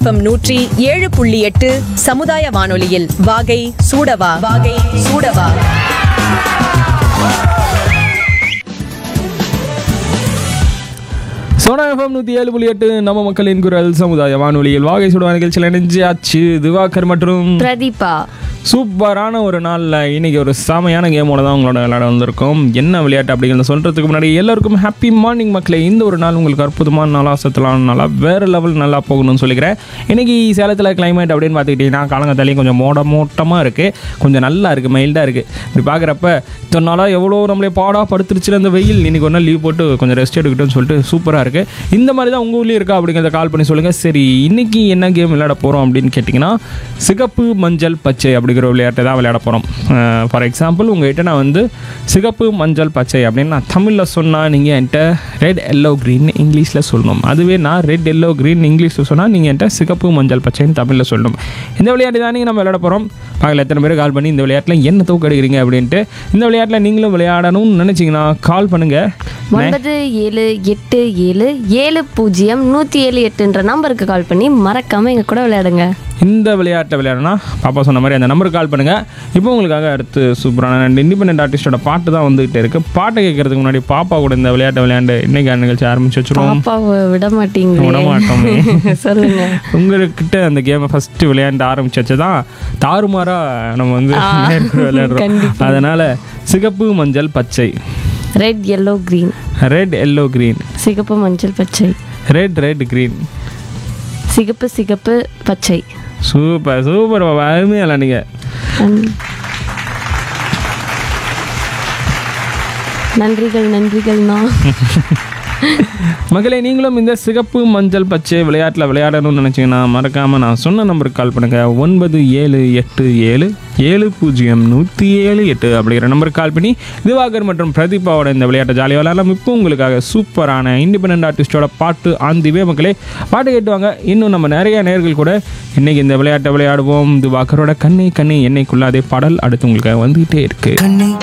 FM நூற்றி ஏழு புள்ளி எட்டு சமுதாய வானொலியில் வாகை சூடவா வாகை சூடவா சோனா எஃப்எம் நூற்றி ஏழு புள்ளி எட்டு நம்ம மக்களின் குரல் சமுதாய வானொலியில் வாகை சுடுவா நிகழ்ச்சியில் இணைஞ்சாச்சு திவாகர் மற்றும் பிரதீபா சூப்பரான ஒரு நாளில் இன்னைக்கு ஒரு செமையான கேமோட தான் உங்களோட விளையாட வந்திருக்கோம் என்ன விளையாட்டு அப்படிங்கிறத சொல்கிறதுக்கு முன்னாடி எல்லாருக்கும் ஹாப்பி மார்னிங் மக்களே இந்த ஒரு நாள் உங்களுக்கு அற்புதமான நாளாக சத்தலான நாளாக வேறு லெவல் நல்லா போகணும்னு சொல்லிக்கிறேன் இன்னைக்கு சேலத்தில் climate அப்படின்னு பார்த்துக்கிட்டிங்கன்னா காலங்கத்தாலையும் கொஞ்சம் மோட மோட்டமாக இருக்குது கொஞ்சம் நல்லா இருக்குது மைல்டாக இருக்குது இப்படி பார்க்குறப்ப இத்தனை நாளாக எவ்வளோ நம்மளே பாடாக படுத்துருச்சுல அந்த வெயில் இன்னைக்கு ஒரு நாள் லீவ் போட்டு கொஞ்சம் ரெஸ்ட் எடுக்கட்டும்னு சொல்லிட்டு சூப்பராக இருக்குது இந்த மாதிரி தான் உங்கள் ஊர்லேயும் இருக்கா அப்படிங்கிறத கால் பண்ணி சொல்லுங்கள் சரி இன்னைக்கு என்ன கேம் விளையாட போகிறோம் அப்படின்னு கேட்டிங்கன்னா சிகப்பு மஞ்சள் பச்சை அப்படிங்கிற விளையாட்டை தான் விளையாட போகிறோம் ஃபார் எக்ஸாம்பிள் உங்கள்கிட்ட நான் வந்து சிகப்பு மஞ்சள் பச்சை அப்படின்னு நான் தமிழில் சொன்னால் நீங்கள் என்கிட்ட ரெட் எல்லோ க்ரீன் இங்கிலீஷில் சொல்லணும் அதுவே நான் ரெட் எல்லோ க்ரீன் இங்கிலீஷில் சொன்னால் நீங்கள் என்கிட்ட சிகப்பு மஞ்சள் பச்சைன்னு தமிழில் சொல்லணும் இந்த விளையாட்டு தான் நம்ம விளையாட போகிறோம் பார்க்கல எத்தனை பேர் கால் பண்ணி இந்த விளையாட்டில் என்ன தூக்கம் எடுக்கிறீங்க அப்படின்ட்டு இந்த விளையாட்டில் நீங்களும் விளையாடணும்னு நினச்சிங்கன்னா கால் பண்ணுங்கள் ஒன்பது ஏழு எட்டு ஏழு ஏழு பூஜ்ஜியம் நூற்றி ஏழு எட்டுன்ற நம்பருக்கு கால் பண்ணி மறக்காம எங்க கூட விளையாடுங்க இந்த விளையாட்டை விளையாடணும்னா பாப்பா சொன்ன மாதிரி அந்த நம்பருக்கு கால் பண்ணுங்கள் இப்போ உங்களுக்காக அடுத்து சூப்பரான ரெண்டு இண்டிபெண்டன்ட் ஆர்டிஸ்டோட பாட்டு தான் வந்துகிட்டே இருக்கு பாட்டை கேட்கறதுக்கு முன்னாடி பாப்பா கூட இந்த விளையாட்டை விளையாண்டு இன்னைக்கு நிகழ்ச்சி ஆரம்பிச்சு வச்சிருவோம் பாப்பாவை விட மாட்டீங்களே விட மாட்டோமே. சொல்லுங்க உங்ககிட்ட அந்த கேமை ஃபர்ஸ்ட் விளையாண்டு ஆரம்பிச்சு வச்சதான் தாறுமாறா நம்ம வந்து ஆ, நேருக்கு விளையாடுறோம் கண்டிப்பா. அதனால சிகப்பு மஞ்சள் பச்சை red yellow green red yellow green சிகப்பு மஞ்சள் பச்சை ரெட் ரெட் கிரீன் சிகப்பு சிகப்பு பச்சை சூப்பர் சூப்பர் பாபா அருமையா நீங்கள் நன்- நன்றிகள் நன்றிகள்ண்ணா மகளே நீங்களும் இந்த சிகப்பு மஞ்சள் பச்சை விளையாட்டில் விளையாடணும்னு நினச்சிங்கன்னா மறக்காமல் நான் சொன்ன நம்பருக்கு கால் பண்ணுங்கள் ஒன்பது ஏழு எட்டு ஏழு ஏழு பூஜ்ஜியம் நூற்றி ஏழு எட்டு அப்படிங்கிற நம்பருக்கு கால் பண்ணி திவாகர் மற்றும் பிரதீபாவோட இந்த விளையாட்டை ஜாலியாக விளையாடலாம் இப்போ உங்களுக்காக சூப்பரான இண்டிபெண்ட் ஆர்டிஸ்டோட பாட்டு ஆந்திவே மக்களே பாட்டு கேட்டுவாங்க இன்னும் நம்ம நிறைய நேர்கள் கூட இன்னைக்கு இந்த விளையாட்டை விளையாடுவோம் திவாகரோட கண்ணை கண்ணை என்னைக்குள்ள அதே பாடல் அடுத்து உங்களுக்காக வந்துகிட்டே இருக்குது கண்ணை